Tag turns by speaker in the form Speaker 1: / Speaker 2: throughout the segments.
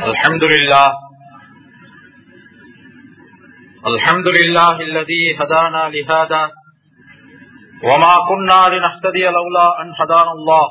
Speaker 1: الحمد لله الحمد لله الذي هدانا لهذا وما كنا لنهتدي لولا أن هدانا الله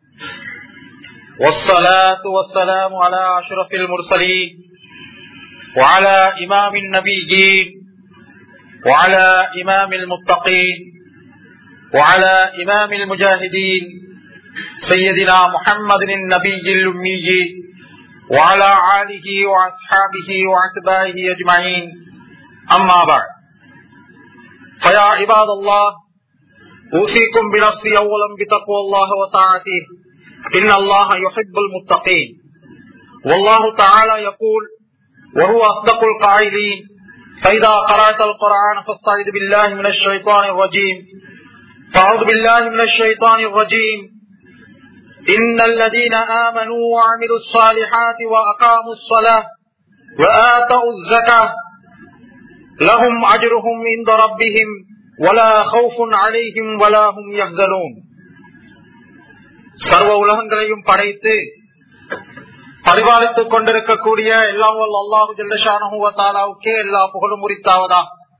Speaker 1: والصلاة والسلام على أشرف المرسلين وعلى إمام النبيين وعلى إمام المتقين وعلى إمام المجاهدين سيدنا محمد النبي الأمي وعلى آله وأصحابه وأتباعه أجمعين أما بعد فيا عباد الله أوصيكم بنفسي أولا بتقوى الله وطاعته إن الله يحب المتقين والله تعالى يقول وهو أصدق القائلين فإذا قرأت القرآن فاستعذ بالله من الشيطان الرجيم فأعوذ بالله من الشيطان الرجيم إن الذين آمنوا وعملوا الصالحات وأقاموا الصلاة وآتوا الزكاة لهم أجرهم عند ربهم ولا خوف عليهم ولا هم يحزنون சர்வ உலகங்களையும் படைத்து பரிபாலித்துக் கொண்டிருக்கக்கூடிய எல்லாம் அல்லாஹு ஜல்லஷானுக்கே எல்லா புகழும் உரித்தாவதா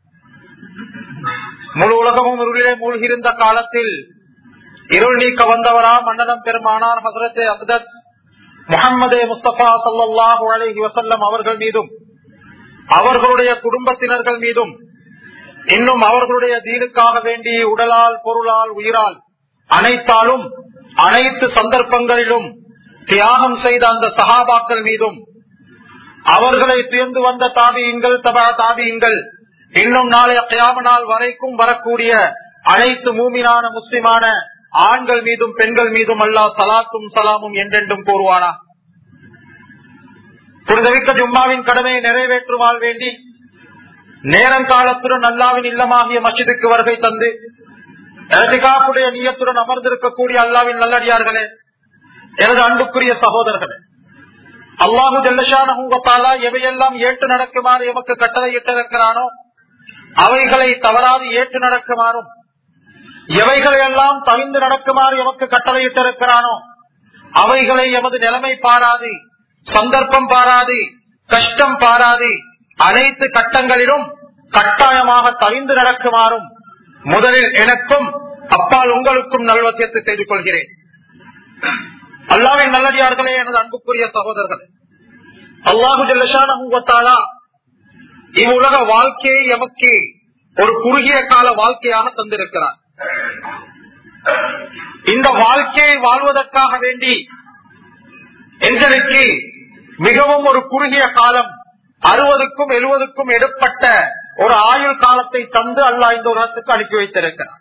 Speaker 1: முழு உலகமும் இருளிலே மூழ்கியிருந்த காலத்தில் இருள் நீக்க வந்தவரா மன்னனம் பெருமானார் ஹசரத் அப்தத் முகமது முஸ்தபா சல்லாஹூ அலஹி வசல்லம் அவர்கள் மீதும் அவர்களுடைய குடும்பத்தினர்கள் மீதும் இன்னும் அவர்களுடைய தீனுக்காக வேண்டி உடலால் பொருளால் உயிரால் அனைத்தாலும் அனைத்து சந்தர்ப்பங்களிலும் தியாகம் செய்த அந்த சகாபாக்கள் மீதும் அவர்களை துயர்ந்து வந்த தாபியங்கள் தபா தாபியங்கள் இன்னும் நாளைய கியாம நாள் வரைக்கும் வரக்கூடிய அனைத்து மூமினான முஸ்லிமான ஆண்கள் மீதும் பெண்கள் மீதும் அல்லா சலாத்தும் சலாமும் என்றென்றும் கூறுவானா புரிதவிக்க ஜும்மாவின் கடமையை நிறைவேற்றுவாள் வேண்டி நேரங்காலத்துடன் அல்லாவின் இல்லமாகிய மசிதுக்கு வருகை தந்து எரதிகாப்புடைய நீயத்துடன் அமர்ந்திருக்கக்கூடிய அல்லாவின் நல்லடியார்களே எனது அன்புக்குரிய சகோதரர்களே அல்லாஹு ஜல்லஷானா எவையெல்லாம் ஏற்று நடக்குமாறு எமக்கு கட்டளையிட்டிருக்கிறானோ அவைகளை தவறாது ஏற்று நடக்குமாறும் எவைகளை எல்லாம் தவிந்து நடக்குமாறு எமக்கு கட்டளையிட்டிருக்கிறானோ அவைகளை எமது நிலைமை பாராது சந்தர்ப்பம் பாராது கஷ்டம் பாராது அனைத்து கட்டங்களிலும் கட்டாயமாக தவிந்து நடக்குமாறும் முதலில் எனக்கும் அப்பால் உங்களுக்கும் நல்வசியத்தை செய்து கொள்கிறேன் அல்லாவின் நல்லடியார்களே எனது அன்புக்குரிய சகோதரர்கள் அல்லாஹு ஜல்லஷானா இவ்வுலக வாழ்க்கையை எமக்கு ஒரு குறுகிய கால வாழ்க்கையாக தந்திருக்கிறார் இந்த வாழ்க்கையை வாழ்வதற்காக வேண்டி எங்களுக்கு மிகவும் ஒரு குறுகிய காலம் அறுபதுக்கும் எழுபதுக்கும் எடுப்பட்ட ஒரு ஆயுள் காலத்தை தந்து அல்லா இந்த உலகத்துக்கு அனுப்பி வைத்திருக்கிறார்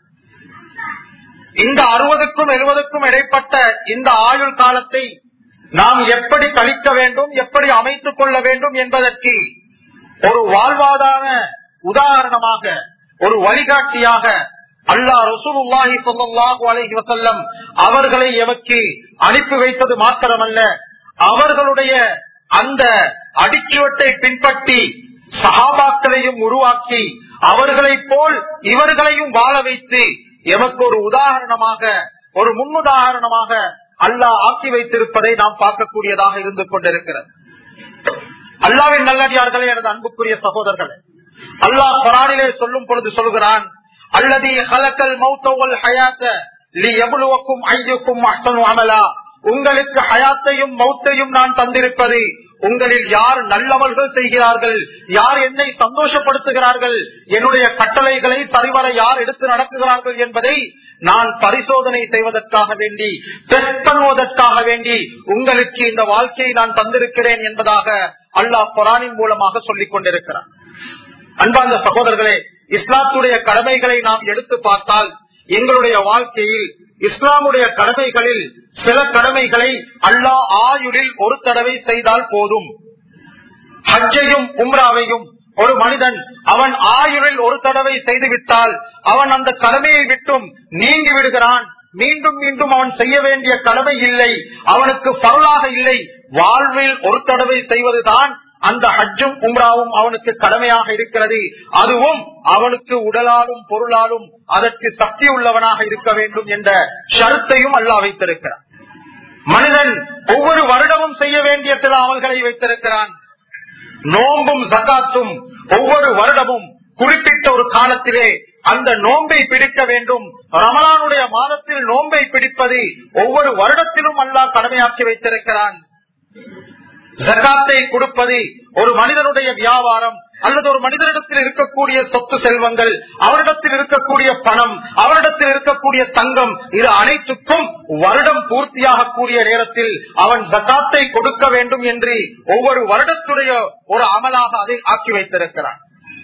Speaker 1: இந்த அறுபதுக்கும் எழுபதுக்கும் இடைப்பட்ட இந்த ஆயுள் காலத்தை நாம் எப்படி கழிக்க வேண்டும் எப்படி அமைத்துக் கொள்ள வேண்டும் என்பதற்கு ஒரு வாழ்வாதார உதாரணமாக ஒரு வழிகாட்டியாக அல்லா ரசூலுல்லாஹி சொல்லாஹு அலஹி வசல்லம் அவர்களை எமக்கு அனுப்பி வைத்தது மாத்திரமல்ல அவர்களுடைய அந்த அடிச்சுவட்டை பின்பற்றி சகாபாக்களையும் உருவாக்கி அவர்களைப் போல் இவர்களையும் வாழ வைத்து எமக்கு ஒரு உதாரணமாக ஒரு முன்னுதாரணமாக அல்லாஹ் ஆக்கி வைத்திருப்பதை நாம் பார்க்கக்கூடியதாக இருந்து கொண்டிருக்கிறது அல்லாவின் நல்லடியார்களே எனது அன்புக்குரிய சகோதரர்களே அல்லாஹ் குரானிலே சொல்லும் பொழுது சொல்கிறான் அல்லது ஹலக்கல் மௌத்தவல் ஹயாத்த எவ்வளவுக்கும் ஐயுக்கும் அமலா உங்களுக்கு ஹயாத்தையும் மௌத்தையும் நான் தந்திருப்பது உங்களில் யார் நல்லவர்கள் செய்கிறார்கள் யார் என்னை சந்தோஷப்படுத்துகிறார்கள் என்னுடைய கட்டளைகளை சரிவர யார் எடுத்து நடக்குகிறார்கள் என்பதை நான் பரிசோதனை செய்வதற்காக வேண்டி டெஸ்ட் பண்ணுவதற்காக வேண்டி உங்களுக்கு இந்த வாழ்க்கையை நான் தந்திருக்கிறேன் என்பதாக அல்லாஹ் குரானின் மூலமாக சொல்லிக் கொண்டிருக்கிறார் அன்பார்ந்த சகோதரர்களே இஸ்லாத்துடைய கடமைகளை நாம் எடுத்து பார்த்தால் எங்களுடைய வாழ்க்கையில் இஸ்லாமுடைய கடமைகளில் சில கடமைகளை அல்லாஹ் ஆயுளில் ஒரு தடவை செய்தால் போதும் ஹஜ்ஜையும் உம்ராவையும் ஒரு மனிதன் அவன் ஆயுளில் ஒரு தடவை செய்துவிட்டால் அவன் அந்த கடமையை விட்டும் நீங்கி விடுகிறான் மீண்டும் மீண்டும் அவன் செய்ய வேண்டிய கடமை இல்லை அவனுக்கு பரலாக இல்லை வாழ்வில் ஒரு தடவை செய்வதுதான் அந்த ஹஜ்ஜும் உம்ராவும் அவனுக்கு கடமையாக இருக்கிறது அதுவும் அவனுக்கு உடலாலும் பொருளாலும் அதற்கு சக்தி உள்ளவனாக இருக்க வேண்டும் என்ற ஷருத்தையும் அல்லா வைத்திருக்கிறார் மனிதன் ஒவ்வொரு வருடமும் செய்ய வேண்டிய சில அமல்களை வைத்திருக்கிறான் நோம்பும் ஜகாத்தும் ஒவ்வொரு வருடமும் குறிப்பிட்ட ஒரு காலத்திலே அந்த நோன்பை பிடிக்க வேண்டும் ரமலானுடைய மாதத்தில் நோன்பை பிடிப்பது ஒவ்வொரு வருடத்திலும் அல்லாஹ் கடமையாக்கி வைத்திருக்கிறான் ஜகாத்தை கொடுப்பது ஒரு மனிதனுடைய வியாபாரம் அல்லது ஒரு மனிதனிடத்தில் இருக்கக்கூடிய சொத்து செல்வங்கள் அவரிடத்தில் இருக்கக்கூடிய பணம் அவரிடத்தில் இருக்கக்கூடிய தங்கம் இது அனைத்துக்கும் வருடம் பூர்த்தியாக கூடிய நேரத்தில் அவன் ஜகாத்தை கொடுக்க வேண்டும் என்று ஒவ்வொரு வருடத்துடைய ஒரு அமலாக அதை ஆக்கி வைத்திருக்கிறான்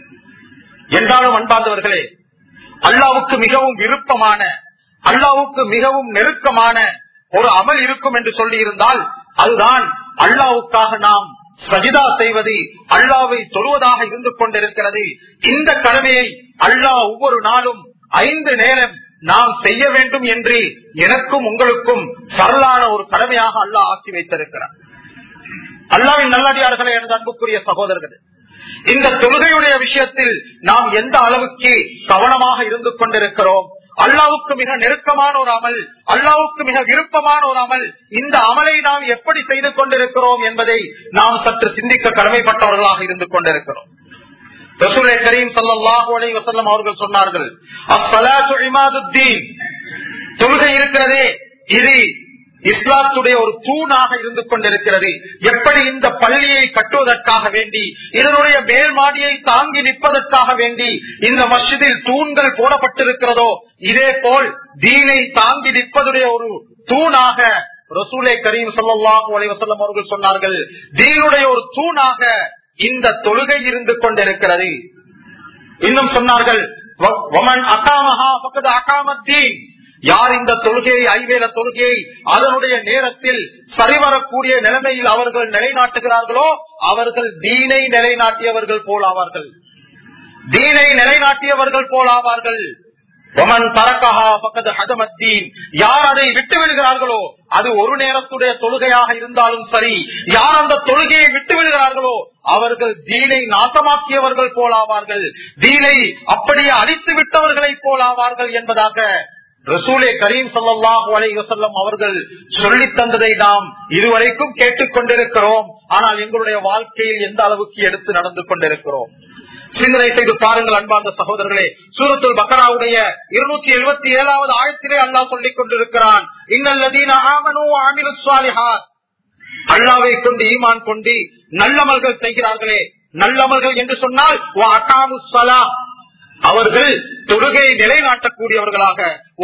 Speaker 1: என்றாலும் அன்பார்ந்தவர்களே அல்லாவுக்கு மிகவும் விருப்பமான அல்லாவுக்கு மிகவும் நெருக்கமான ஒரு அமல் இருக்கும் என்று சொல்லி இருந்தால் அதுதான் அல்லாவுக்காக நாம் சஜிதா செய்வது அல்லாவை தொழுவதாக இருந்து கொண்டிருக்கிறது இந்த கடமையை அல்லாஹ் ஒவ்வொரு நாளும் ஐந்து நேரம் நாம் செய்ய வேண்டும் என்று எனக்கும் உங்களுக்கும் சரளான ஒரு கடமையாக அல்லாஹ் ஆக்கி வைத்திருக்கிறார் அல்லாவின் நல்லடியார்களே எனது அன்புக்குரிய சகோதரர்கள் இந்த தொழுகையுடைய விஷயத்தில் நாம் எந்த அளவுக்கு கவனமாக இருந்து கொண்டிருக்கிறோம் அல்லாவுக்கு மிக நெருக்கமான ஒரு அமல் அல்லாவுக்கு மிக விருப்பமான ஒரு அமல் இந்த அமலை நாம் எப்படி செய்து கொண்டிருக்கிறோம் என்பதை நாம் சற்று சிந்திக்க கடமைப்பட்டவர்களாக இருந்து கொண்டிருக்கிறோம் ரசூலை கரீம் சல்லாஹூ அலை வசல்லம் அவர்கள் சொன்னார்கள் அஸ்ஸலாத்து இமாதுத்தீன் தொழுகை இருக்கிறதே இது இஸ்லாத்துடைய ஒரு தூணாக இருந்து கொண்டிருக்கிறது எப்படி இந்த பள்ளியை கட்டுவதற்காக வேண்டி இதனுடைய மேல் மாடியை தாங்கி நிற்பதற்காக வேண்டி இந்த மஸ்ஜிதில் தூண்கள் போடப்பட்டிருக்கிறதோ இதே போல் தீனை தாங்கி நிற்பதுடைய ஒரு தூணாக ரசூலை கரீம் சல்லாஹூ அலைவசல்லம் அவர்கள் சொன்னார்கள் தீனுடைய ஒரு தூணாக இந்த தொழுகை இருந்து கொண்டிருக்கிறது இன்னும் சொன்னார்கள் அகாமஹா பக்கத்து அகாமத்தீன் யார் இந்த தொழுகையை ஐவேல தொழுகையை அதனுடைய நேரத்தில் சரிவரக்கூடிய நிலைமையில் அவர்கள் நிலைநாட்டுகிறார்களோ அவர்கள் தீனை நிலைநாட்டியவர்கள் போலாவார்கள் தீனை நிலைநாட்டியவர்கள் போலாவார்கள் ஒமன் தரக்கஹா பக்கத்து ஹதமத்தீன் யார் அதை விட்டு விடுகிறார்களோ அது ஒரு நேரத்துடைய தொழுகையாக இருந்தாலும் சரி யார் அந்த தொழுகையை விட்டு விடுகிறார்களோ அவர்கள் தீனை நாசமாக்கியவர்கள் போலாவார்கள் தீனை அப்படியே அழித்து விட்டவர்களை போலாவார்கள் என்பதாக ரசூலே கரீம் சல்லாஹூ அலை வசல்லம் அவர்கள் சொல்லி தந்ததை நாம் இதுவரைக்கும் கேட்டுக் கொண்டிருக்கிறோம் ஆனால் எங்களுடைய வாழ்க்கையில் எந்த அளவுக்கு எடுத்து நடந்து கொண்டிருக்கிறோம் சிந்தனை செய்து பாருங்கள் அன்பார்ந்த சகோதரர்களே சூரத்துல் பக்கராவுடைய இருநூத்தி எழுபத்தி ஏழாவது ஆயத்திலே அல்லாஹ் சொல்லிக் கொண்டிருக்கிறான் இன்னல்லதீன ஆமனு ஆமிலு சுவாலிஹாத் அல்லாவை கொண்டு ஈமான் கொண்டு நல்லமல்கள் செய்கிறார்களே நல்லமல்கள் என்று சொன்னால் அவர்கள் தொழுகையை நிலைநாட்டக்கூடியவர்களாக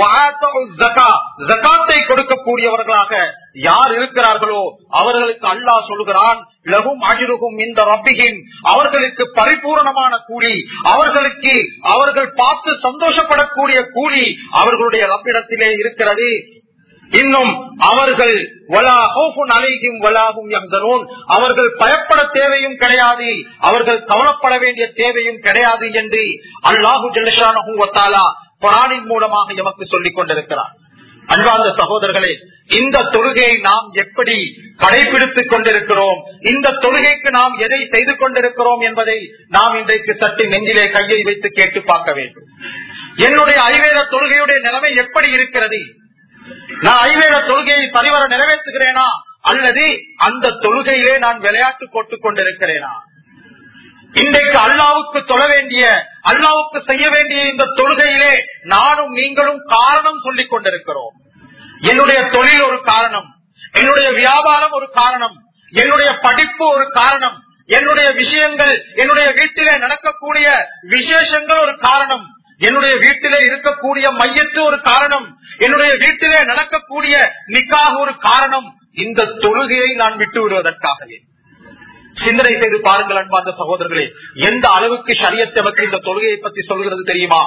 Speaker 1: ஜக்காத்தை கொடுக்கக்கூடியவர்களாக யார் இருக்கிறார்களோ அவர்களுக்கு அல்லாஹ் சொல்கிறான் லகும் அஜிருகும் இந்த ரப்பிகின் அவர்களுக்கு பரிபூர்ணமான கூலி அவர்களுக்கு அவர்கள் பார்த்து சந்தோஷப்படக்கூடிய கூலி அவர்களுடைய ரப்பிடத்திலே இருக்கிறது இன்னும் அவர்கள் அலைகும் வலாகும் எங்கனோன் அவர்கள் பயப்பட தேவையும் கிடையாது அவர்கள் கவலைப்பட வேண்டிய தேவையும் கிடையாது என்று அல்லாஹு ஜல்லஷானா குரானின் மூலமாக எமக்கு சொல்லிக் கொண்டிருக்கிறார் அன்பார்ந்த சகோதரர்களே இந்த தொழுகையை நாம் எப்படி கடைபிடித்துக் கொண்டிருக்கிறோம் இந்த தொழுகைக்கு நாம் எதை செய்து கொண்டிருக்கிறோம் என்பதை நாம் இன்றைக்கு சற்று நெஞ்சிலே கையை வைத்து கேட்டு பார்க்க வேண்டும் என்னுடைய ஐவேத தொழுகையுடைய நிலைமை எப்படி இருக்கிறது நான் ஐவேத தொழுகையை சரிவர நிறைவேற்றுகிறேனா அல்லது அந்த தொழுகையிலே நான் விளையாட்டு போட்டுக் கொண்டிருக்கிறேனா இன்றைக்கு அல்லாவுக்கு தொழ வேண்டிய அல்லாவுக்கு செய்ய வேண்டிய இந்த தொழுகையிலே நானும் நீங்களும் காரணம் சொல்லிக் கொண்டிருக்கிறோம் என்னுடைய தொழில் ஒரு காரணம் என்னுடைய வியாபாரம் ஒரு காரணம் என்னுடைய படிப்பு ஒரு காரணம் என்னுடைய விஷயங்கள் என்னுடைய வீட்டிலே நடக்கக்கூடிய விசேஷங்கள் ஒரு காரணம் என்னுடைய வீட்டிலே இருக்கக்கூடிய மையத்து ஒரு காரணம் என்னுடைய வீட்டிலே நடக்கக்கூடிய நிக்காக ஒரு காரணம் இந்த தொழுகையை நான் விட்டு விடுவதற்காகவே சிந்தனை செய்து பாருங்கள் அன்பார்ந்த சகோதரர்களே எந்த அளவுக்கு சரியத் நமக்கு இந்த தொழுகையை பற்றி சொல்கிறது தெரியுமா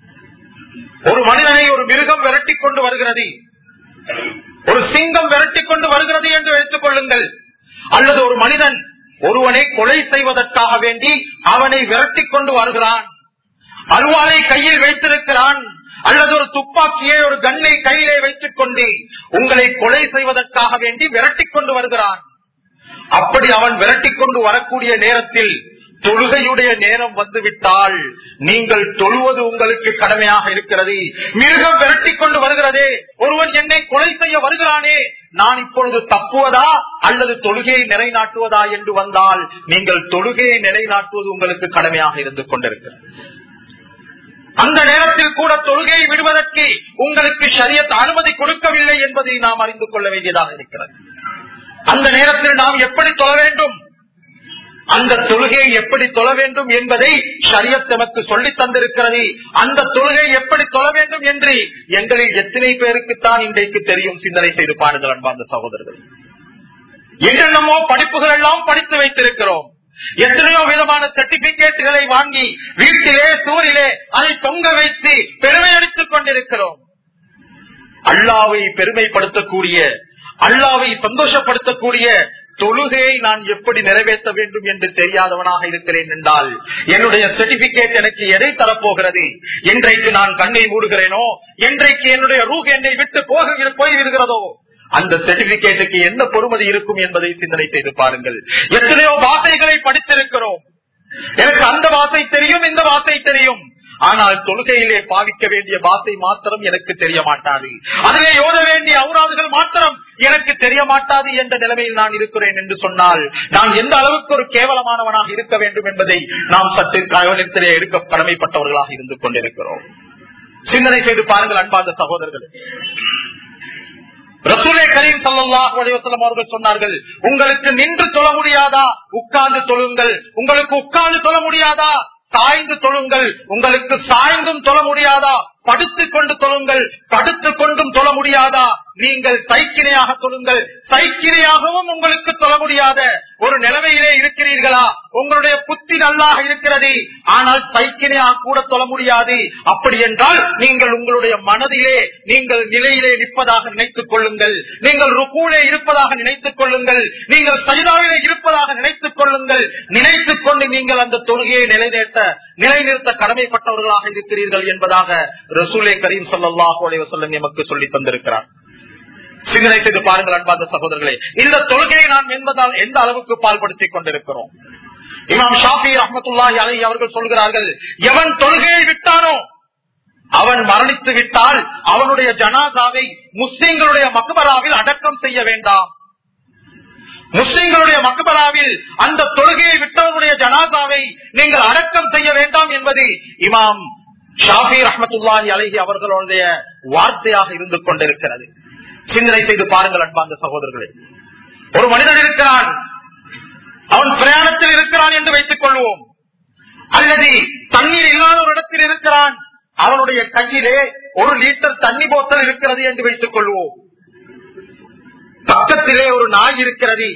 Speaker 1: ஒரு மனிதனை ஒரு மிருகம் விரட்டி கொண்டு வருகிறது ஒரு சிங்கம் விரட்டி கொண்டு வருகிறது என்று வைத்துக் கொள்ளுங்கள் அல்லது ஒரு மனிதன் ஒருவனை கொலை செய்வதற்காக வேண்டி அவனை விரட்டி கொண்டு வருகிறான் அருவாளை கையில் வைத்திருக்கிறான் அல்லது ஒரு துப்பாக்கியை ஒரு கண்ணை கையிலே வைத்துக் கொண்டு உங்களை கொலை செய்வதற்காக வேண்டி விரட்டி கொண்டு வருகிறான் அப்படி அவன் விரட்டி கொண்டு வரக்கூடிய நேரத்தில் தொழுகையுடைய நேரம் வந்துவிட்டால் நீங்கள் தொழுவது உங்களுக்கு கடமையாக இருக்கிறது மிருகம் விரட்டி கொண்டு வருகிறதே ஒருவன் என்னை கொலை செய்ய வருகிறானே நான் இப்பொழுது தப்புவதா அல்லது தொழுகையை நிலைநாட்டுவதா என்று வந்தால் நீங்கள் தொழுகையை நிலைநாட்டுவது உங்களுக்கு கடமையாக இருந்து கொண்டிருக்கிறது அந்த நேரத்தில் கூட தொழுகையை விடுவதற்கு உங்களுக்கு சரியத் அனுமதி கொடுக்கவில்லை என்பதை நாம் அறிந்து கொள்ள வேண்டியதாக இருக்கிறது அந்த நேரத்தில் நாம் எப்படி தொழ வேண்டும் அந்த தொழுகையை எப்படி தொழ வேண்டும் என்பதை ஷரியத் நமக்கு சொல்லி தந்திருக்கிறது அந்த தொழுகை எப்படி தொழ வேண்டும் என்று எங்களில் எத்தனை பேருக்குத்தான் இன்றைக்கு தெரியும் சிந்தனை செய்து பாருங்கள் அன்பார்ந்த சகோதரர்கள் என்னென்னமோ படிப்புகள் எல்லாம் படித்து வைத்திருக்கிறோம் எத்தனையோ விதமான சர்டிபிகேட்டுகளை வாங்கி வீட்டிலே சூரிலே அதை தொங்க வைத்து பெருமை அடித்துக் கொண்டிருக்கிறோம் அல்லாவை பெருமைப்படுத்தக்கூடிய அல்லாவை சந்தோஷப்படுத்தக்கூடிய தொழுகையை நான் எப்படி நிறைவேற்ற வேண்டும் என்று தெரியாதவனாக இருக்கிறேன் என்றால் என்னுடைய சர்டிபிகேட் எனக்கு எதை தரப்போகிறது என்றைக்கு நான் கண்ணை மூடுகிறேனோ என்றைக்கு என்னுடைய ரூக் என்னை விட்டு போக போய்விடுகிறதோ அந்த சர்டிபிகேட்டுக்கு என்ன பொறுமதி இருக்கும் என்பதை சிந்தனை செய்து பாருங்கள் எத்தனையோ வார்த்தைகளை படித்திருக்கிறோம் எனக்கு அந்த வார்த்தை தெரியும் இந்த வார்த்தை தெரியும் ஆனால் தொழுகையிலே பாவிக்க வேண்டிய வார்த்தை மாத்திரம் எனக்கு தெரிய மாட்டாது அதிலே யோத வேண்டிய அவுராதுகள் மாத்திரம் எனக்கு தெரிய மாட்டாது என்ற நிலைமையில் நான் இருக்கிறேன் என்று சொன்னால் நான் எந்த அளவுக்கு ஒரு கேவலமானவனாக இருக்க வேண்டும் என்பதை நாம் சற்று கவனத்திலே எடுக்க கடமைப்பட்டவர்களாக இருந்து கொண்டிருக்கிறோம் சிந்தனை செய்து பாருங்கள் அன்பார்ந்த சகோதரர்கள் ரசூலே கரீம் சல்லாஹ் அலைவசலம் அவர்கள் சொன்னார்கள் உங்களுக்கு நின்று தொழ முடியாதா உட்கார்ந்து தொழுங்கள் உங்களுக்கு உட்கார்ந்து தொழ முடியாதா சாய்ந்து தொழுங்கள் உங்களுக்கு சாய்ந்தும் தொழ முடியாதா படுத்துக் கொண்டு தொழுங்கள் படுத்துக் கொண்டும் தொழ முடியாதா நீங்கள் சைக்கிணையாக தொழுங்கள் சைக்கிணையாகவும் உங்களுக்கு தொழ முடியாத ஒரு நிலைமையிலே இருக்கிறீர்களா உங்களுடைய புத்தி நல்லாக இருக்கிறது ஆனால் சைக்கிணையாக கூட தொழ முடியாது அப்படி என்றால் நீங்கள் உங்களுடைய மனதிலே நீங்கள் நிலையிலே நிற்பதாக நினைத்துக் கொள்ளுங்கள் நீங்கள் ருக்கூலே இருப்பதாக நினைத்துக் கொள்ளுங்கள் நீங்கள் சைதாவிலே இருப்பதாக நினைத்துக் கொள்ளுங்கள் நினைத்துக் கொண்டு நீங்கள் அந்த தொழுகையை நிலைநிறுத்த நிலைநிறுத்த கடமைப்பட்டவர்களாக இருக்கிறீர்கள் என்பதாக ரசூலே கரீம் சல்லாஹூ அலைவசல்லம் எமக்கு சொல்லி தந்திருக்கிறார் சிந்தனை செய்து பாருங்கள் அன்பார்ந்த சகோதரர்களே இந்த தொழுகையை நாம் என்பதால் எந்த அளவுக்கு பால்படுத்திக் கொண்டிருக்கிறோம் இமாம் ஷாஃபி ரஹமத்துல்லாஹி அலை அவர்கள் சொல்கிறார்கள் எவன் தொழுகையை விட்டானோ அவன் மரணித்து விட்டால் அவனுடைய ஜனாதாவை முஸ்லிம்களுடைய மக்பராவில் அடக்கம் செய்ய வேண்டாம் முஸ்லிம்களுடைய மக்பராவில் அந்த தொழுகையை விட்டவனுடைய ஜனாதாவை நீங்கள் அடக்கம் செய்ய வேண்டாம் என்பது இமாம் ஷாஃபி ரஹமத்துல்லாஹி அலஹி அவர்களுடைய வார்த்தையாக இருந்து கொண்டிருக்கிறது சிந்தனை செய்து பாருங்கள் அன்பார்ந்த சகோதரர்களே ஒரு மனிதன் இருக்கிறான் அவன் பிரயாணத்தில் இருக்கிறான் என்று வைத்துக் கொள்வோம் அல்லது தண்ணீர் இல்லாத ஒரு இடத்தில் இருக்கிறான் அவனுடைய கையிலே ஒரு லிட்டர் தண்ணி போத்தல் இருக்கிறது என்று வைத்துக் கொள்வோம் பக்கத்திலே ஒரு நாய் இருக்கிறது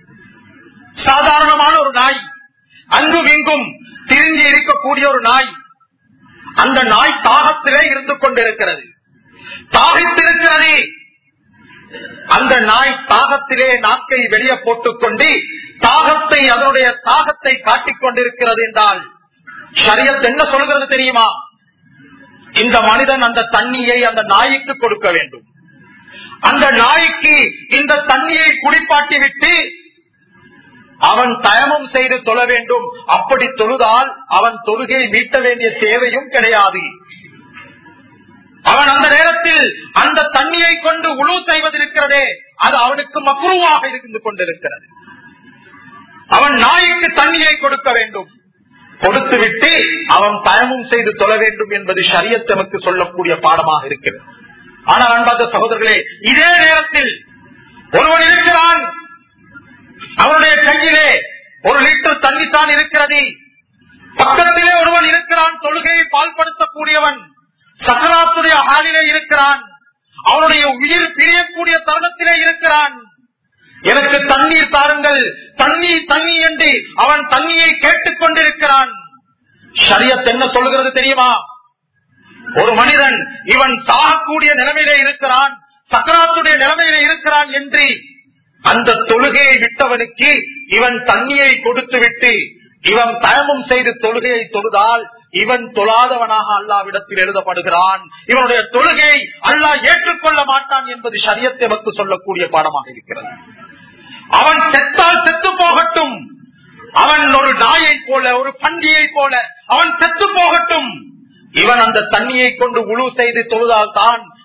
Speaker 1: சாதாரணமான ஒரு நாய் அங்கும் இங்கும் திரிஞ்சு இருக்கக்கூடிய ஒரு நாய் அந்த நாய் தாகத்திலே இருந்து கொண்டிருக்கிறது தாகித்திருக்கிறது அந்த நாய் தாகத்திலே நாக்கை வெளியே போட்டுக் கொண்டு தாகத்தை அதனுடைய தாகத்தை காட்டிக் கொண்டிருக்கிறது என்றால் சரியத் என்ன சொல்கிறது தெரியுமா இந்த மனிதன் அந்த தண்ணியை அந்த நாய்க்கு கொடுக்க வேண்டும் அந்த நாய்க்கு இந்த தண்ணியை குடிப்பாட்டி விட்டு அவன் தயமம் செய்து தொழ வேண்டும் அப்படி தொழுதால் அவன் தொழுகை மீட்ட வேண்டிய தேவையும் கிடையாது அவன் அந்த நேரத்தில் அந்த தண்ணியை கொண்டு உழு செய்வதிருக்கிறதே அது அவனுக்கு மக்குருவாக இருந்து கொண்டிருக்கிறது அவன் நாய்க்கு தண்ணியை கொடுக்க வேண்டும் கொடுத்து விட்டு அவன் தயமும் செய்து தொழ வேண்டும் என்பது சரியத் நமக்கு சொல்லக்கூடிய பாடமாக இருக்கிறது ஆனால் அன்பாத சகோதரர்களே இதே நேரத்தில் ஒருவன் இருக்கிறான் அவனுடைய கையிலே ஒரு லிட்டர் தண்ணி தான் இருக்கிறது பக்கத்திலே ஒருவன் இருக்கிறான் தொழுகையை பால்படுத்தக்கூடியவன் சக்கராத்துடைய ஆளிலே இருக்கிறான் அவனுடைய உயிர் பிரியக்கூடிய தருணத்திலே இருக்கிறான் எனக்கு தண்ணீர் தாருங்கள் தண்ணி தண்ணி என்று அவன் தண்ணியை கேட்டுக் கொண்டிருக்கிறான் ஷரியத் என்ன சொல்கிறது தெரியுமா ஒரு மனிதன் இவன் சாகக்கூடிய நிலைமையிலே இருக்கிறான் சக்கராத்துடைய நிலைமையிலே இருக்கிறான் என்று அந்த தொழுகையை விட்டவனுக்கு இவன் தண்ணியை கொடுத்து விட்டு இவன் தயமும் செய்து தொழுகையை தொழுதால் இவன் தொழாதவனாக அல்லாவிடத்தில் எழுதப்படுகிறான் இவனுடைய தொழுகையை அல்லாஹ் ஏற்றுக்கொள்ள மாட்டான் என்பது சரியத்தை நமக்கு சொல்லக்கூடிய பாடமாக இருக்கிறது அவன் செத்தால் செத்து போகட்டும் அவன் ஒரு நாயை போல ஒரு பண்டியை போல அவன் செத்து போகட்டும் இவன் அந்த தண்ணியை கொண்டு உழு செய்து தொழுதால் தான்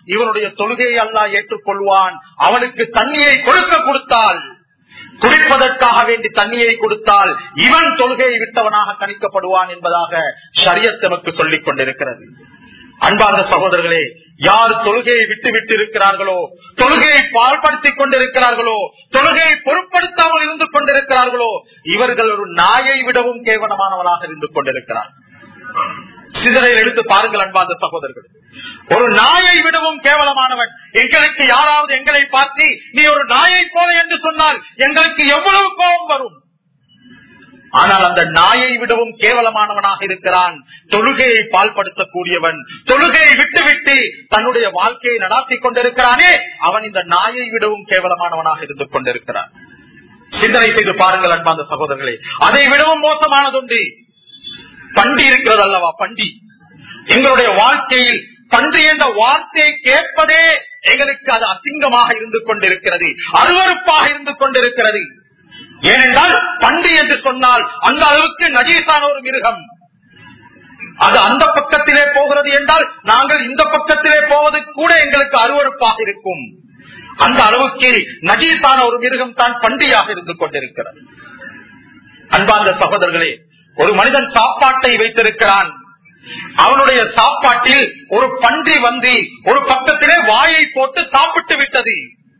Speaker 1: இவனுடைய தொழுகையை அல்லாஹ் ஏற்றுக்கொள்வான் அவனுக்கு தண்ணியை கொடுக்க கொடுத்தால் குடிப்பதற்காக வேண்டி தண்ணியை கொடுத்தால் இவன் தொழுகையை விட்டவனாக கணிக்கப்படுவான் என்பதாக ஷரியத் நமக்கு சொல்லிக் கொண்டிருக்கிறது அன்பார்ந்த சகோதரர்களே யார் தொழுகையை விட்டு விட்டு இருக்கிறார்களோ தொழுகையை பால்படுத்திக் கொண்டிருக்கிறார்களோ தொழுகையை பொருட்படுத்தாமல் இருந்து கொண்டிருக்கிறார்களோ இவர்கள் ஒரு நாயை விடவும் கேவலமானவனாக இருந்து கொண்டிருக்கிறார் சிதறை எடுத்து பாருங்கள் அன்பார்ந்த சகோதரர்கள் ஒரு நாயை விடவும் கேவலமானவன் எங்களுக்கு யாராவது எங்களை பார்த்து நீ ஒரு நாயை போல என்று சொன்னால் எங்களுக்கு எவ்வளவு கோபம் வரும் ஆனால் அந்த நாயை விடவும் கேவலமானவனாக இருக்கிறான் தொழுகையை பால்படுத்தக்கூடியவன் தொழுகையை விட்டுவிட்டு தன்னுடைய வாழ்க்கையை நடாத்திக் கொண்டிருக்கிறானே அவன் இந்த நாயை விடவும் கேவலமானவனாக இருந்து கொண்டிருக்கிறான் சிந்தனை செய்து பாருங்கள் அன்பாந்த சகோதரர்களே அதை விடவும் மோசமானதுண்டு பண்டி இருக்கிறது அல்லவா பண்டி எங்களுடைய வாழ்க்கையில் பன்றி என்ற வார்த்தையை கேட்பதே எங்களுக்கு அது அசிங்கமாக இருந்து கொண்டிருக்கிறது அருவறுப்பாக இருந்து கொண்டிருக்கிறது ஏனென்றால் பன்றி என்று சொன்னால் அந்த அளவுக்கு நஜீசான ஒரு மிருகம் அது அந்த பக்கத்திலே போகிறது என்றால் நாங்கள் இந்த பக்கத்திலே போவது கூட எங்களுக்கு அருவறுப்பாக இருக்கும் அந்த அளவுக்கு நஜீசான ஒரு மிருகம் தான் பண்டியாக இருந்து கொண்டிருக்கிறது அன்பார்ந்த சகோதரர்களே ஒரு மனிதன் சாப்பாட்டை வைத்திருக்கிறான் அவனுடைய சாப்பாட்டில் ஒரு பன்றி வந்து ஒரு பக்கத்திலே வாயை போட்டு சாப்பிட்டு விட்டது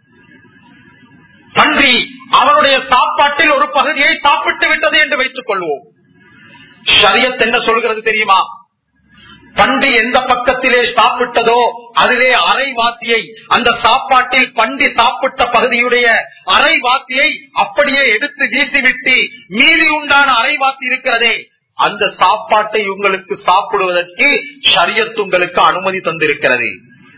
Speaker 1: பன்றி அவனுடைய சாப்பாட்டில் ஒரு பகுதியை சாப்பிட்டு விட்டது என்று வைத்துக் கொள்வோம் ஷரியத் என்ன சொல்கிறது தெரியுமா பன்றி எந்த பக்கத்திலே சாப்பிட்டதோ அதிலே அரை வாத்தியை அந்த சாப்பாட்டில் பன்றி சாப்பிட்ட பகுதியுடைய அரை வாத்தியை அப்படியே எடுத்து வீசிவிட்டு மீதி உண்டான அரை வாத்தி இருக்கிறதே அந்த சாப்பாட்டை உங்களுக்கு சாப்பிடுவதற்கு ஷரியத் உங்களுக்கு அனுமதி தந்திருக்கிறது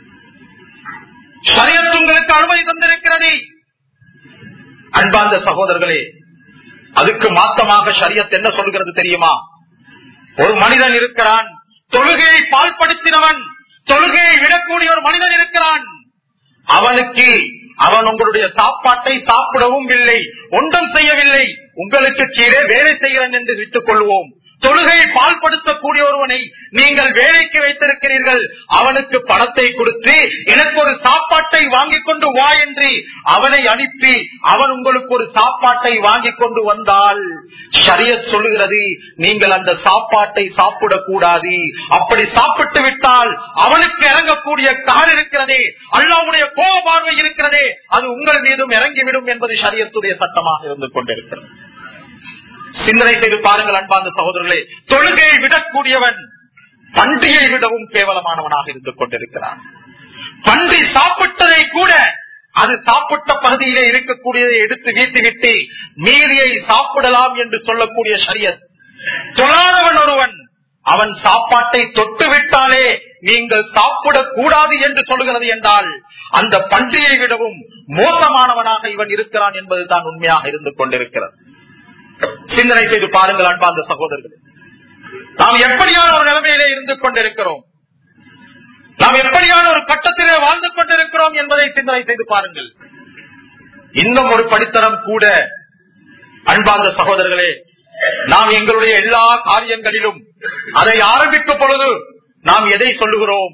Speaker 1: ஷரியத் உங்களுக்கு அனுமதி தந்திருக்கிறது அன்பார்ந்த சகோதரர்களே அதுக்கு மாத்தமாக ஷரியத் என்ன சொல்கிறது தெரியுமா ஒரு மனிதன் இருக்கிறான் தொழுகையை பால்படுத்தினவன் தொழுகையை விடக்கூடிய ஒரு மனிதன் இருக்கிறான் அவனுக்கு அவன் உங்களுடைய சாப்பாட்டை சாப்பிடவும் இல்லை ஒன்றும் செய்யவில்லை உங்களுக்கு கீழே வேலை செய்கிறேன் என்று விட்டுக் கொள்வோம் தொழுகை பால்படுத்தக்கூடிய ஒருவனை நீங்கள் வேலைக்கு வைத்திருக்கிறீர்கள் அவனுக்கு பணத்தை கொடுத்து எனக்கு ஒரு சாப்பாட்டை வாங்கிக் கொண்டு வா என்று அவனை அனுப்பி அவன் உங்களுக்கு ஒரு சாப்பாட்டை வாங்கிக் கொண்டு வந்தால் சரிய சொல்லுகிறது நீங்கள் அந்த சாப்பாட்டை சாப்பிடக்கூடாது அப்படி சாப்பிட்டு விட்டால் அவனுக்கு இறங்கக்கூடிய கால் இருக்கிறதே அல்லாவுடைய கோப பார்வை இருக்கிறதே அது உங்கள் மீதும் இறங்கிவிடும் என்பது சரியத்துடைய சட்டமாக இருந்து கொண்டிருக்கிறது சிந்தனை செய்து பாருங்கள் அன்பார்ந்த சகோதரர்களே தொழுகையை விடக்கூடியவன் பன்றியை விடவும் கேவலமானவனாக இருந்து கொண்டிருக்கிறான் பன்றி சாப்பிட்டதை கூட அது சாப்பிட்ட பகுதியிலே இருக்கக்கூடியதை எடுத்து வீசிவிட்டு மீதியை சாப்பிடலாம் என்று சொல்லக்கூடிய சரியத் தொழாதவன் ஒருவன் அவன் சாப்பாட்டை தொட்டு விட்டாலே நீங்கள் சாப்பிடக் கூடாது என்று சொல்லுகிறது என்றால் அந்த பன்றியை விடவும் மோசமானவனாக இவன் இருக்கிறான் என்பதுதான் உண்மையாக இருந்து கொண்டிருக்கிறது சிந்தனை செய்து பாருங்கள் அன்பார்ந்த சகோதரர்கள் நாம் எப்படியான ஒரு நிலைமையிலே இருந்து கொண்டிருக்கிறோம் நாம் எப்படியான ஒரு கட்டத்திலே வாழ்ந்து கொண்டிருக்கிறோம் என்பதை சிந்தனை செய்து பாருங்கள் இன்னும் ஒரு படித்தரம் கூட அன்பார்ந்த சகோதரர்களே நாம் எங்களுடைய எல்லா காரியங்களிலும் அதை ஆரம்பிக்கும் பொழுது நாம் எதை சொல்லுகிறோம்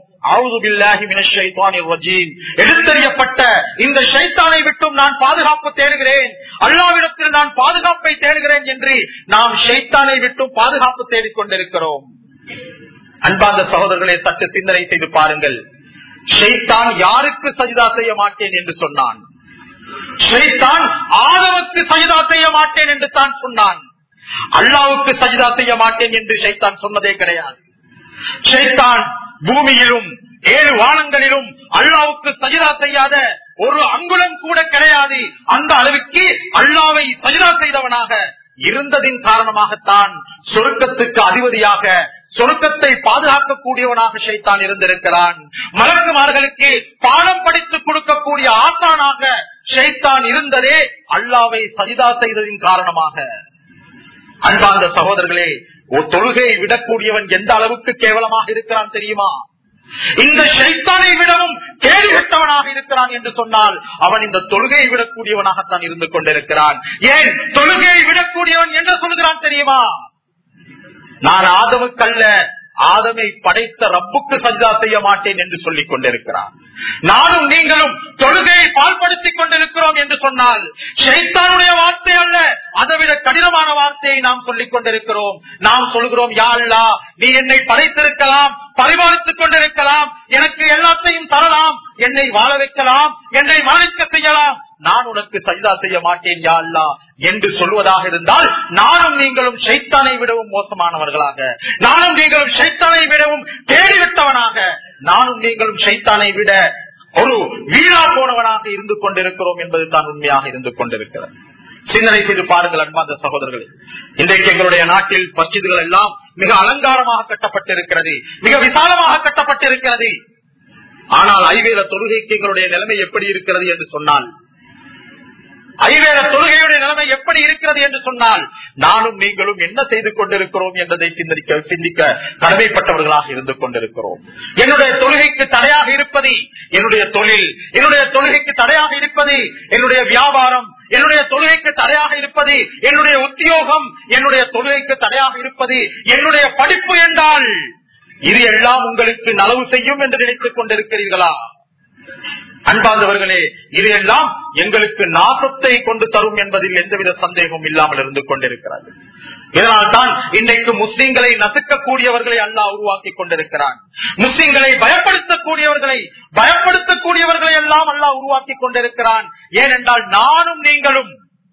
Speaker 1: எடுத்தறியப்பட்ட இந்த ஷைத்தானை விட்டும் நான் பாதுகாப்பு தேடுகிறேன் அல்லாவிடத்தில் நான் பாதுகாப்பை தேடுகிறேன் என்று நாம் ஷைத்தானை விட்டும் பாதுகாப்பு தேடிக்கொண்டிருக்கிறோம் அன்பார்ந்த சகோதரர்களை சற்று சிந்தனை செய்து பாருங்கள் ஷைத்தான் யாருக்கு சஜிதா செய்ய மாட்டேன் என்று சொன்னான் ஷைத்தான் ஆதவுக்கு சஜிதா செய்ய மாட்டேன் என்று தான் சொன்னான் அல்லாவுக்கு சஜிதா செய்ய மாட்டேன் என்று ஷைத்தான் சொன்னதே கிடையாது ஷைத்தான் பூமியிலும் ஏழு வானங்களிலும் அல்லாவுக்கு சஜிதா செய்யாத ஒரு அங்குலம் கூட கிடையாது அந்த அளவுக்கு அல்லாவை சஜிதா செய்தவனாக இருந்ததின் காரணமாகத்தான் சொருக்கத்துக்கு அதிபதியாக சொருக்கத்தை பாதுகாக்கக்கூடியவனாக ஷைத்தான் இருந்திருக்கிறான் மலக்குமார்களுக்கு பாடம் படித்துக் கொடுக்கக்கூடிய ஆசானாக ஷைத்தான் இருந்ததே அல்லாவை சஜிதா செய்ததின் காரணமாக அன்பார்ந்த சகோதரர்களே ஒரு தொழுகையை விடக்கூடியவன் எந்த அளவுக்கு கேவலமாக இருக்கிறான் தெரியுமா இந்த சைத்தானை விடவும் கேடு கட்டவனாக இருக்கிறான் என்று சொன்னால் அவன் இந்த தொழுகையை விடக்கூடியவனாகத்தான் இருந்து கொண்டிருக்கிறான் ஏன் தொழுகையை விடக்கூடியவன் என்று சொல்கிறான் தெரியுமா நான் ஆதமுக்கல்ல ஆதமை படைத்த ரப்புக்கு சஜா செய்ய மாட்டேன் என்று சொல்லிக் கொண்டிருக்கிறான் நானும் நீங்களும் தொழுகையை பால்படுத்திக் கொண்டிருக்கிறோம் என்று சொன்னால் ஷைத்தானுடைய வார்த்தை அல்ல அதைவிட கடினமான வார்த்தையை நாம் சொல்லிக் கொண்டிருக்கிறோம் நாம் சொல்கிறோம் யா அல்லாஹ் நீ என்னை படைத்திருக்கலாம் பரிபாலித்துக் கொண்டிருக்கலாம் எனக்கு எல்லாத்தையும் தரலாம் என்னை வாழ வைக்கலாம் என்னை மரணிக்க செய்யலாம் நான் உனக்கு சஜிதா செய்ய மாட்டேன் யா அல்லாஹ் என்று சொல்வதாக இருந்தால் நானும் நீங்களும் ஷைத்தானை விடவும் மோசமானவர்களாக நானும் நீங்களும் ஷைத்தானை விடவும் தேடிவிட்டவனாக நானும் நீங்களும் ஷைத்தானை விட ஒரு வீணா போனவனாக இருந்து கொண்டிருக்கிறோம் என்பது தான் உண்மையாக இருந்து கொண்டிருக்கிறது சிந்தனை செய்து பாருங்கள் அன்பார்ந்த சகோதரர்களே இன்றைக்கு எங்களுடைய நாட்டில் மஸ்ஜிதுகள் எல்லாம் மிக அலங்காரமாக கட்டப்பட்டிருக்கிறது மிக விசாலமாக கட்டப்பட்டிருக்கிறது ஆனால் ஐவேல தொழுகைக்கு எங்களுடைய நிலைமை எப்படி இருக்கிறது என்று சொன்னால் ஐவேல தொழுகையுடைய நிலைமை எப்படி இருக்கிறது என்று சொன்னால் நானும் நீங்களும் என்ன செய்து கொண்டிருக்கிறோம் என்பதை சிந்திக்க சிந்திக்க கடமைப்பட்டவர்களாக இருந்து கொண்டிருக்கிறோம் என்னுடைய தொழுகைக்கு தடையாக இருப்பது என்னுடைய தொழில் என்னுடைய தொழுகைக்கு தடையாக இருப்பது என்னுடைய வியாபாரம் என்னுடைய தொழுகைக்கு தடையாக இருப்பது என்னுடைய உத்தியோகம் என்னுடைய தொழுகைக்கு தடையாக இருப்பது என்னுடைய படிப்பு என்றால் இது எல்லாம் உங்களுக்கு நலவு செய்யும் என்று நினைத்துக் கொண்டிருக்கிறீர்களா அன்பார்ந்தவர்களே இதையெல்லாம் எங்களுக்கு நாசத்தை கொண்டு தரும் என்பதில் எந்தவித சந்தேகமும் இல்லாமல் இருந்து கொண்டிருக்கிறது இதனால்தான் இன்றைக்கு முஸ்லிம்களை நசுக்கக்கூடியவர்களை அல்லாஹ் உருவாக்கி கொண்டிருக்கிறான் முஸ்லிம்களை பயப்படுத்தக்கூடியவர்களை பயப்படுத்தக்கூடியவர்களை எல்லாம் அல்லாஹ் உருவாக்கி கொண்டிருக்கிறான் ஏனென்றால் நானும் நீங்களும்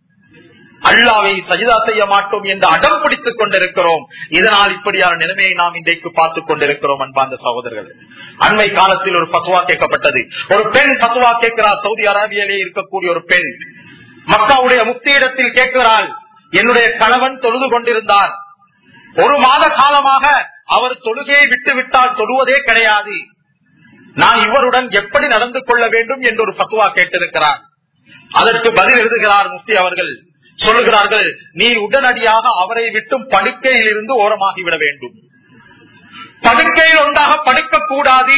Speaker 1: அல்லாவை சஜிதா செய்ய மாட்டோம் என்று அடம் பிடித்துக் கொண்டிருக்கிறோம் இதனால் இப்படியான நிலைமையை நாம் இன்றைக்கு பார்த்துக் கொண்டிருக்கிறோம் அன்பார்ந்த சகோதரர்கள் அண்மை காலத்தில் ஒரு பத்துவா கேட்கப்பட்டது ஒரு பெண் பத்துவா கேட்கிறார் சவுதி அரேபியாவிலே இருக்கக்கூடிய ஒரு பெண் மக்காவுடைய முக்தியிடத்தில் கேட்கிறாள் என்னுடைய கணவன் தொழுது கொண்டிருந்தார் ஒரு மாத காலமாக அவர் தொழுகையை விட்டு விட்டால் தொழுவதே கிடையாது நான் இவருடன் எப்படி நடந்து கொள்ள வேண்டும் என்று ஒரு பத்துவா கேட்டிருக்கிறார் அதற்கு பதில் எழுதுகிறார் முஃப்தி அவர்கள் சொல்லுகிறார்கள் நீ உடனடியாக அவரை விட்டும் படுக்கையில் இருந்து ஓரமாகிவிட வேண்டும் படுக்கையில் ஒன்றாக படுக்க கூடாது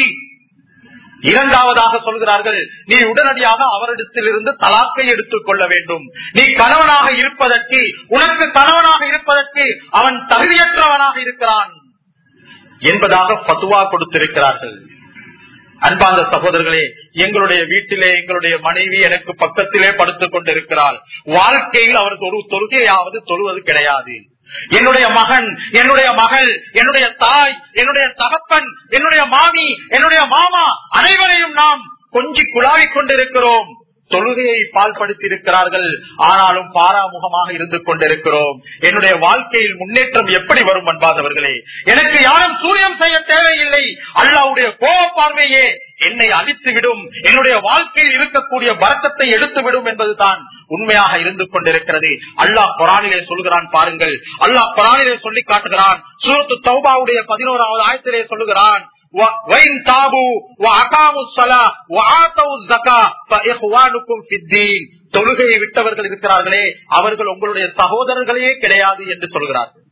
Speaker 1: இரண்டாவதாக சொல்கிறார்கள் நீ உடனடியாக அவரிடத்திலிருந்து தலாக்கை எடுத்துக் கொள்ள வேண்டும் நீ கணவனாக இருப்பதற்கு உனக்கு கணவனாக இருப்பதற்கு அவன் தகுதியற்றவனாக இருக்கிறான் என்பதாக பத்துவா கொடுத்திருக்கிறார்கள் அன்பார்ந்த சகோதரர்களே எங்களுடைய வீட்டிலே எங்களுடைய மனைவி எனக்கு பக்கத்திலே படுத்துக் கொண்டிருக்கிறாள் வாழ்க்கையில் அவருக்கு ஒரு தொழுகையாவது தொழுவது கிடையாது என்னுடைய மகன் என்னுடைய மகள் என்னுடைய தாய் என்னுடைய தகப்பன் என்னுடைய மாமி என்னுடைய மாமா அனைவரையும் நாம் கொஞ்சி குழாவிக் கொண்டிருக்கிறோம் தொழுகையை பால்படுத்தி இருக்கிறார்கள் ஆனாலும் பாராமுகமாக இருந்து கொண்டிருக்கிறோம் என்னுடைய வாழ்க்கையில் முன்னேற்றம் எப்படி வரும் அன்பாதவர்களே எனக்கு யாரும் சூரியம் செய்ய தேவையில்லை அல்லாவுடைய கோப பார்வையே என்னை அழித்துவிடும் என்னுடைய வாழ்க்கையில் இருக்கக்கூடிய பரக்கத்தை எடுத்துவிடும் என்பதுதான் உண்மையாக இருந்து கொண்டிருக்கிறது அல்லாஹ் குரானிலே சொல்கிறான் பாருங்கள் அல்லாஹ் குரானிலே சொல்லி காட்டுகிறான் சூரத்து தௌபாவுடைய பதினோராவது ஆயத்திலே சொல்லுகிறான் وَإِن تَابُوا وَأَقَامُوا الصَّلَاةَ وَآتَوُا الزَّكَاةَ فَإِخْوَانُكُمْ فِي الدِّينِ தொழுகையை விட்டவர்கள் இருக்கிறார்களே அவர்கள் உங்களுடைய சகோதரர்களே கிடையாது என்று சொல்கிறார்கள்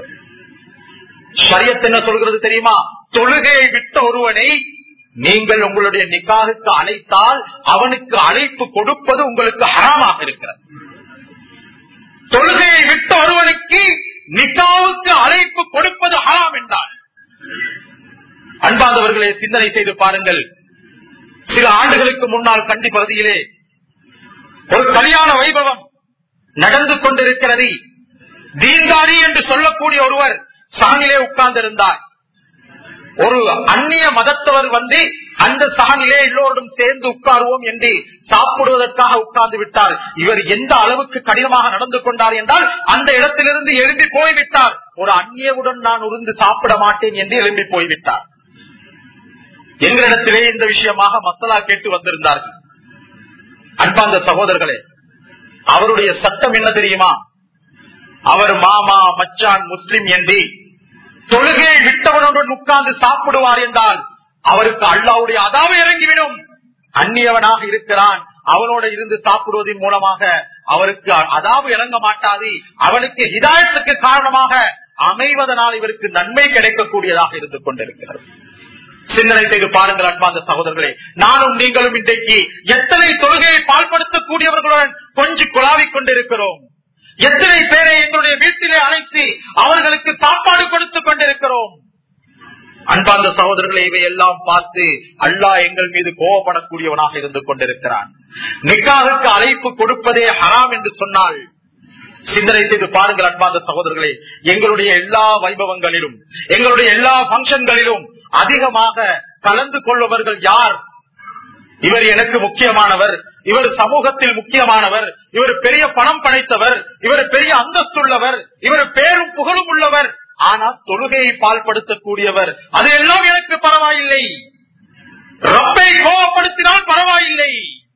Speaker 1: ஷரியத் என்ன சொல்கிறது தெரியுமா தொழுகையை விட்ட ஒருவனை நீங்கள் உங்களுடைய நிக்காகுக்கு அழைத்தால் அவனுக்கு அழைப்பு கொடுப்பது உங்களுக்கு ஹராமாக இருக்கிறது தொழுகையை விட்ட ஒருவனுக்கு நிக்காவுக்கு அழைப்பு கொடுப்பது ஹராம் என்றால் அன்பாதவர்களே சிந்தனை செய்து பாருங்கள் சில ஆண்டுகளுக்கு முன்னால் கண்டி பகுதியிலே ஒரு கல்யாண வைபவம் நடந்து கொண்டிருக்கிறது தீன்தாரி என்று சொல்லக்கூடிய ஒருவர் சாணிலே உட்கார்ந்திருந்தார் ஒரு அந்நிய மதத்தவர் வந்து அந்த சாணிலே எல்லோரும் சேர்ந்து உட்காருவோம் என்று சாப்பிடுவதற்காக உட்கார்ந்து விட்டார் இவர் எந்த அளவுக்கு கடினமாக நடந்து கொண்டார் என்றால் அந்த இடத்திலிருந்து எழும்பி போய்விட்டார் ஒரு அந்நியவுடன் நான் உருந்து சாப்பிட மாட்டேன் என்று எழும்பி போய்விட்டார் எங்களிடத்திலே இந்த விஷயமாக மசலா கேட்டு வந்திருந்தார்கள் அன்பாந்த சகோதரர்களே அவருடைய சட்டம் என்ன தெரியுமா அவர் மாமா மச்சான் முஸ்லிம் என்று தொழுகையை விட்டவனுடன் உட்கார்ந்து சாப்பிடுவார் என்றால் அவருக்கு அல்லாவுடைய அதாவை இறங்கிவிடும் அந்நியவனாக இருக்கிறான் அவனோட இருந்து சிலாப்புடுவதன் மூலமாக அவருக்கு அதாவது இறங்க மாட்டாது அவனுக்கு ஹிதாயத்துக்கு காரணமாக அமைவதனால் இவருக்கு நன்மை கிடைக்கக்கூடியதாக இருந்து கொண்டிருக்கிறது சிந்தனை செய்து பாருங்கள் அன்பாந்த சகோதரர்களே நானும் நீங்களும் இன்றைக்கு எத்தனை தொழுகையை பால்படுத்தக்கூடியவர்களுடன் கொஞ்சம் குழாவிக் கொண்டிருக்கிறோம் எத்தனை பேரை எங்களுடைய வீட்டிலே அழைத்து அவர்களுக்கு சாப்பாடு கொடுத்துக் கொண்டிருக்கிறோம் அன்பார்ந்த சகோதரர்களை இவை எல்லாம் பார்த்து அல்லாஹ் எங்கள் மீது கோவப்படக்கூடியவனாக இருந்து கொண்டிருக்கிறான் நிக்காவுக்கு அழைப்பு கொடுப்பதே ஹராம் என்று சொன்னால் சிந்தனை செய்து பாருங்கள் அன்பார்ந்த சகோதரர்களே எங்களுடைய எல்லா வைபவங்களிலும் எங்களுடைய எல்லா பங்கன்களிலும் அதிகமாக கலந்து கொள்பவர்கள் யார் இவர் எனக்கு முக்கியமானவர் இவர் சமூகத்தில் முக்கியமானவர் இவர் பெரிய பணம் படைத்தவர் இவர் பெரிய அந்தஸ்துள்ளவர் இவர் பேரும் புகழும் உள்ளவர் ஆனால் தொழுகையை பால்படுத்தக்கூடியவர் அது எல்லாம் எனக்கு பரவாயில்லை ரப்பை கோவப்படுத்தினால் பரவாயில்லை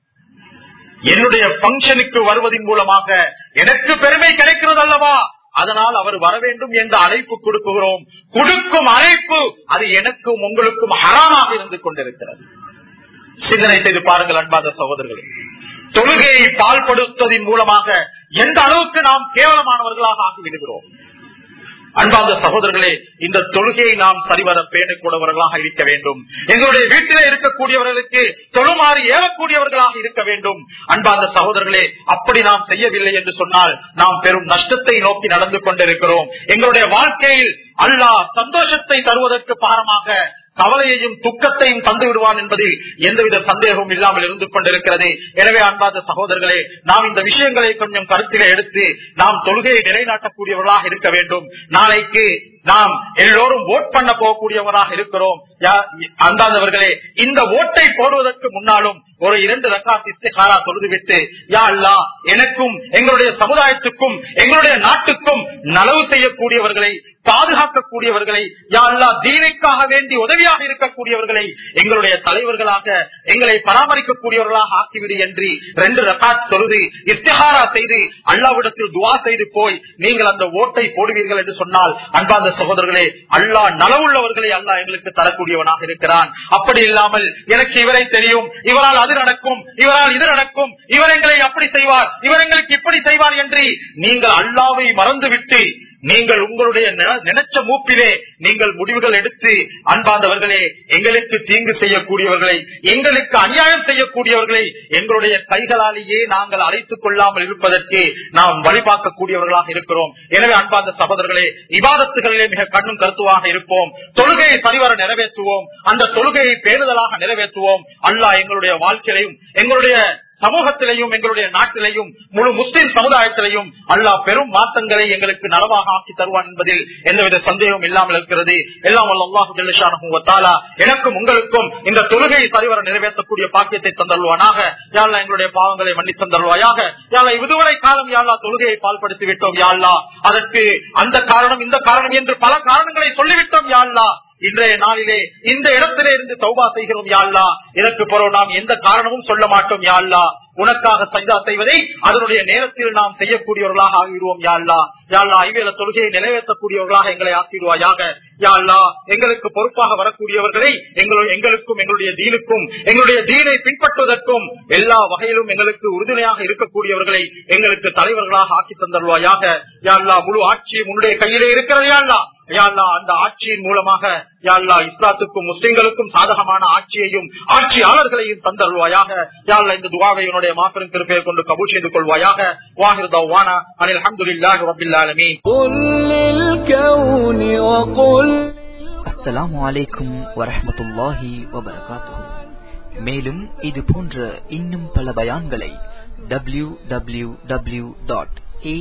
Speaker 1: என்னுடைய பங்கனுக்கு வருவதன் மூலமாக எனக்கு பெருமை கிடைக்கிறது அல்லவா அதனால் அவர் வர வேண்டும் என்ற அழைப்பு கொடுக்குகிறோம் கொடுக்கும் அழைப்பு அது எனக்கும் உங்களுக்கும் ஹராமாக இருந்து கொண்டிருக்கிறது சிந்தனை செய்து பாருங்கள் அன்பாத சகோதரர்களே தொழுகையை பால்படுத்துவதன் மூலமாக எந்த அளவுக்கு நாம் கேவலமானவர்களாக ஆகிவிடுகிறோம் அன்பார்ந்த சகோதரர்களே இந்த தொழுகையை நாம் சரிவர பேணக்கூடியவர்களாக இருக்க வேண்டும் எங்களுடைய வீட்டிலே இருக்கக்கூடியவர்களுக்கு தொழுமாறி ஏவக்கூடியவர்களாக இருக்க வேண்டும் அன்பார்ந்த சகோதரர்களே அப்படி நாம் செய்யவில்லை என்று சொன்னால் நாம் பெரும் நஷ்டத்தை நோக்கி நடந்து கொண்டிருக்கிறோம் எங்களுடைய வாழ்க்கையில் அல்லாஹ் சந்தோஷத்தை தருவதற்கு பாரமாக கவலையையும் துக்கத்தையும் தந்து விடுவான் என்பதில் எந்தவித சந்தேகமும் இல்லாமல் இருந்து கொண்டிருக்கிறது எனவே அன்பாத சகோதரர்களே நாம் இந்த விஷயங்களை கொஞ்சம் கருத்திலே எடுத்து நாம் தொழுகையை நிலைநாட்டக்கூடியவர்களாக இருக்க வேண்டும் நாளைக்கு நாம் எல்லோரும் ஓட் பண்ண போகக்கூடியவராக இருக்கிறோம் அந்தாந்தவர்களே இந்த ஓட்டை போடுவதற்கு முன்னாலும் ஒரு இரண்டு ரக்காத் இஸ்திகாரா தொழுதுவிட்டு யா அல்லா எனக்கும் எங்களுடைய சமுதாயத்துக்கும் எங்களுடைய நாட்டுக்கும் நலவு செய்யக்கூடியவர்களை பாதுகாக்கக்கூடியவர்களை யா அல்லா தீனைக்காக வேண்டி உதவியாக இருக்கக்கூடியவர்களை எங்களுடைய தலைவர்களாக எங்களை பராமரிக்கக்கூடியவர்களாக ஆக்கிவிடு என்று ரெண்டு ரக்காத் தொழுது இஸ்திகாரா செய்து அல்லாவிடத்தில் துவா செய்து போய் நீங்கள் அந்த ஓட்டை போடுவீர்கள் என்று சொன்னால் அன்பாந்த சகோதரர்களே அல்லா நலவுள்ளவர்களை அல்லா எங்களுக்கு தரக்கூடியவனாக இருக்கிறான் அப்படி இல்லாமல் எனக்கு இவரை தெரியும் இவரால் அது நடக்கும் இவரால் இது நடக்கும் இவர் எங்களை அப்படி செய்வார் இவர் எங்களுக்கு இப்படி செய்வார் என்று நீங்கள் அல்லாவை மறந்துவிட்டு நீங்கள் உங்களுடைய நினைச்ச மூப்பிலே நீங்கள் முடிவுகள் எடுத்து அன்பாந்தவர்களே எங்களுக்கு தீங்கு செய்யக்கூடியவர்களை எங்களுக்கு அநியாயம் செய்யக்கூடியவர்களை எங்களுடைய கைகளாலேயே நாங்கள் அழைத்துக் கொள்ளாமல் இருப்பதற்கு நாம் வழிபார்க்கக்கூடியவர்களாக இருக்கிறோம் எனவே அன்பாந்த சகோதரர்களே விவாதத்துகளிலே மிக கண்ணும் கருத்துவாக இருப்போம் தொழுகையை சரிவர நிறைவேற்றுவோம் அந்த தொழுகையை பேணுதலாக நிறைவேற்றுவோம் அல்லாஹ் எங்களுடைய வாழ்க்கையிலையும் எங்களுடைய சமூகத்திலையும் எங்களுடைய நாட்டிலையும் முழு முஸ்லிம் சமுதாயத்திலையும் அல்லாஹ் பெரும் மாற்றங்களை எங்களுக்கு நலவாக ஆக்கி தருவான் என்பதில் எந்தவித சந்தேகம் இல்லாமல் இருக்கிறது எல்லாம் அல்லாஹு எனக்கும் உங்களுக்கும் இந்த தொழுகையை சரிவர நிறைவேற்றக்கூடிய பாக்கியத்தை தந்தல்வானாக யாழ்லா எங்களுடைய பாவங்களை மன்னி தந்தல்வாயாக யாழா இதுவரை காலம் யாழ்லா தொழுகையை பால்படுத்தி விட்டோம் யாழ்லா அதற்கு அந்த காரணம் இந்த காரணம் என்று பல காரணங்களை சொல்லிவிட்டோம் யாழ்லா இன்றைய நாளிலே இந்த இடத்திலே இருந்து சௌபா செய்கிறோம் யாழ்லா இதற்கு பிறகு நாம் எந்த காரணமும் சொல்ல மாட்டோம் யாழ்லா உனக்காக சஜா செய்வதை அதனுடைய நேரத்தில் நாம் செய்யக்கூடியவர்களாக ஆகிவிடுவோம் யாழ்லா யாழ்லா ஐவேல தொழுகையை நிறைவேற்றக்கூடியவர்களாக எங்களை ஆக்கிடுவாயாக யாழ்லா எங்களுக்கு பொறுப்பாக வரக்கூடியவர்களை எங்களுக்கும் எங்களுடைய தீனுக்கும் எங்களுடைய தீனை பின்பற்றுவதற்கும் எல்லா வகையிலும் எங்களுக்கு உறுதுணையாக இருக்கக்கூடியவர்களை எங்களுக்கு தலைவர்களாக ஆக்கி தந்தருவாயாக யாழ்லா முழு ஆட்சியும் உன்னுடைய கையிலே இருக்கிறது யாழ்லா யாழ்லா அந்த ஆட்சியின் மூலமாக யாழ்லா இஸ்லாத்துக்கும் முஸ்லிம்களுக்கும் சாதகமான ஆட்சியையும் ஆட்சியாளர்களையும் தந்தருவாயாக யாழ்லா இந்த துவாவை உன்னுடைய மாபெரும் திருப்பெயர் கொண்டு கபூல் செய்து கொள்வாயாக வாஹிர் தவானா அனில் அஹமதுல்லாஹி ரபில் ஆலமீன்
Speaker 2: அஸ்ஸலாமு அலைக்கும் வரஹ்மத்துல்லாஹி வபரகாத்துஹு மேலும் இது போன்ற இன்னும் பல பயான்களை W W W dot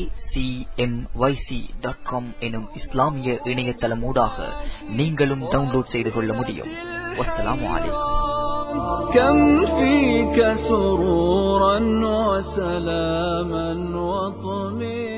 Speaker 2: acmyc.com எனும் இஸ்லாமிய இணையதளமூடாக நீங்களும் டவுன்லோட் செய்து கொள்ள முடியும் வஸ்ஸலாமு அலைக்கும்
Speaker 3: كم فيك سرورا وسلاما وطمئنا